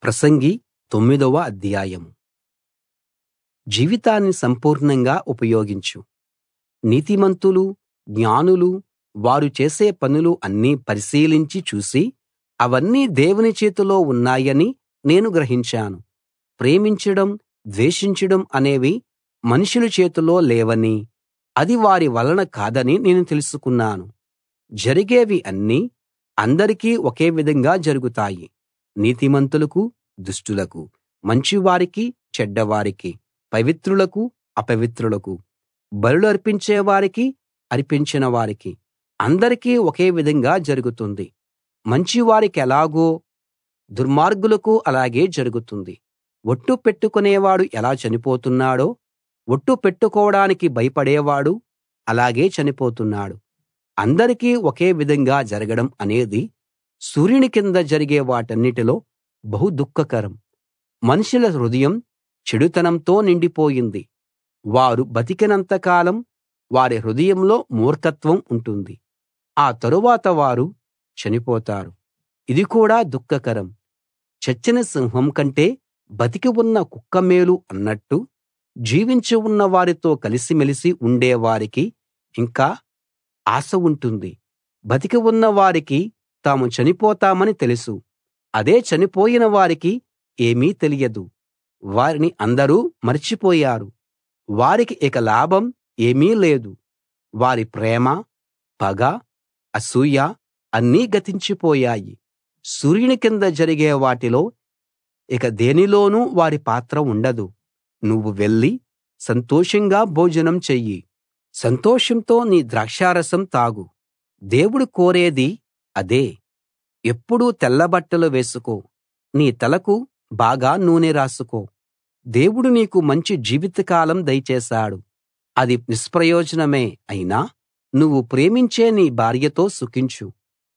ప్రసంగి తొమ్మిదవ అధ్యాయం జీవితాన్ని సంపూర్ణంగా ఉపయోగించు నీతిమంతులు జ్ఞానులు వారు చేసే పనులు అన్నీ పరిశీలించి చూసి అవన్నీ దేవుని చేతిలో ఉన్నాయని నేను గ్రహించాను ప్రేమించడం ద్వేషించడం అనేవి మనుషుల చేతిలో లేవనీ అది వారి వలన కాదని నేను తెలుసుకున్నాను జరిగేవి అన్నీ అందరికీ ఒకే విధంగా జరుగుతాయి నీతిమంతులకు దుష్టులకు మంచివారికి చెడ్డవారికి పవిత్రులకు అపవిత్రులకు బలులు వారికి అర్పించిన వారికి అందరికీ ఒకే విధంగా జరుగుతుంది మంచివారికెలాగో దుర్మార్గులకు అలాగే జరుగుతుంది ఒట్టు పెట్టుకునేవాడు ఎలా చనిపోతున్నాడో ఒట్టు పెట్టుకోడానికి భయపడేవాడు అలాగే చనిపోతున్నాడు అందరికీ ఒకే విధంగా జరగడం అనేది సూర్యుని కింద జరిగే వాటన్నిటిలో బహు దుఃఖకరం మనుషుల హృదయం చెడుతనంతో నిండిపోయింది వారు బతికినంత కాలం వారి హృదయంలో మూర్ఖత్వం ఉంటుంది ఆ తరువాత వారు చనిపోతారు ఇది కూడా దుఃఖకరం చచ్చిన సింహం కంటే బతికి ఉన్న కుక్క మేలు అన్నట్టు జీవించి ఉన్న వారితో కలిసిమెలిసి ఉండే వారికి ఇంకా ఆశ ఉంటుంది బతికి ఉన్న వారికి తాము చనిపోతామని తెలుసు అదే చనిపోయిన వారికి ఏమీ తెలియదు వారిని అందరూ మర్చిపోయారు వారికి ఇక లాభం ఏమీ లేదు వారి ప్రేమ పగ అసూయ అన్నీ గతించిపోయాయి సూర్యుని కింద జరిగే వాటిలో ఇక దేనిలోనూ వారి పాత్ర ఉండదు నువ్వు వెళ్లి సంతోషంగా భోజనం చెయ్యి సంతోషంతో నీ ద్రాక్షారసం తాగు దేవుడు కోరేది అదే ఎప్పుడూ తెల్ల బట్టలు వేసుకో నీ తలకు బాగా నూనె రాసుకో దేవుడు నీకు మంచి జీవితకాలం దయచేశాడు అది నిష్ప్రయోజనమే అయినా నువ్వు ప్రేమించే నీ భార్యతో సుఖించు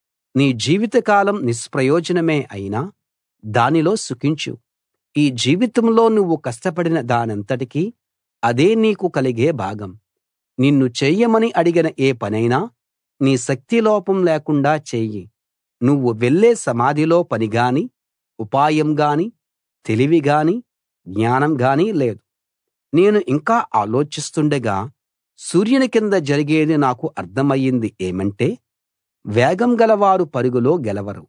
నీ జీవితకాలం నిష్ప్రయోజనమే అయినా దానిలో సుఖించు ఈ జీవితంలో నువ్వు కష్టపడిన దానంతటికీ అదే నీకు కలిగే భాగం నిన్ను చెయ్యమని అడిగిన ఏ పనైనా నీ శక్తిలోపం లేకుండా చెయ్యి నువ్వు వెళ్ళే సమాధిలో పని గాని ఉపాయం గాని తెలివి గాని జ్ఞానం గాని లేదు నేను ఇంకా ఆలోచిస్తుండగా సూర్యుని కింద జరిగేది నాకు అర్థమయ్యింది ఏమంటే వేగం గలవారు పరుగులో గెలవరు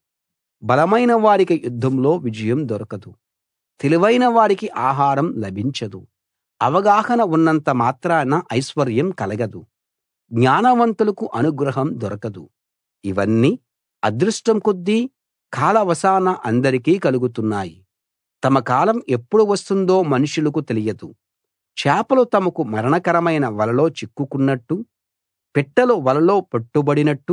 బలమైన వారికి యుద్ధంలో విజయం దొరకదు తెలివైన వారికి ఆహారం లభించదు అవగాహన ఉన్నంత మాత్రాన ఐశ్వర్యం కలగదు జ్ఞానవంతులకు అనుగ్రహం దొరకదు ఇవన్నీ అదృష్టం కొద్దీ కాలవశాన అందరికీ కలుగుతున్నాయి తమ కాలం ఎప్పుడు వస్తుందో మనుషులకు తెలియదు చేపలు తమకు మరణకరమైన వలలో చిక్కుకున్నట్టు పిట్టలు వలలో పట్టుబడినట్టు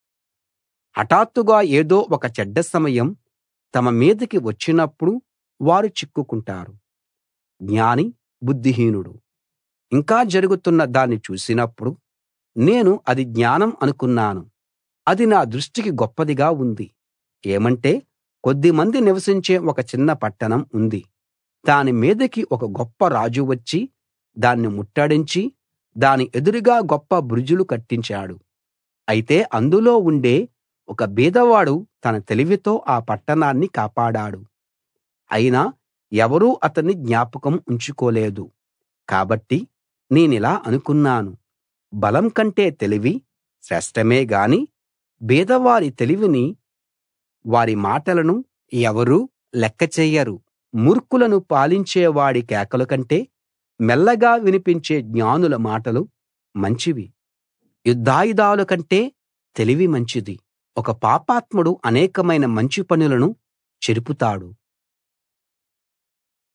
హఠాత్తుగా ఏదో ఒక చెడ్డ సమయం తమ మీదికి వచ్చినప్పుడు వారు చిక్కుకుంటారు జ్ఞాని బుద్ధిహీనుడు ఇంకా జరుగుతున్న దాన్ని చూసినప్పుడు నేను అది జ్ఞానం అనుకున్నాను అది నా దృష్టికి గొప్పదిగా ఉంది ఏమంటే కొద్దిమంది నివసించే ఒక చిన్న పట్టణం ఉంది దాని మీదికి ఒక గొప్ప రాజు వచ్చి దాన్ని ముట్టడించి దాని ఎదురుగా గొప్ప బురుజులు కట్టించాడు అయితే అందులో ఉండే ఒక బీదవాడు తన తెలివితో ఆ పట్టణాన్ని కాపాడాడు అయినా ఎవరూ అతన్ని జ్ఞాపకం ఉంచుకోలేదు కాబట్టి నేనిలా అనుకున్నాను బలం కంటే తెలివి శ్రేష్టమే గాని బీదవారి తెలివిని వారి మాటలను ఎవరూ లెక్క చెయ్యరు మూర్ఖులను పాలించేవాడి కేకల కంటే మెల్లగా వినిపించే జ్ఞానుల మాటలు మంచివి యుద్ధాయుధాల కంటే తెలివి మంచిది ఒక పాపాత్ముడు అనేకమైన మంచి పనులను చెరుపుతాడు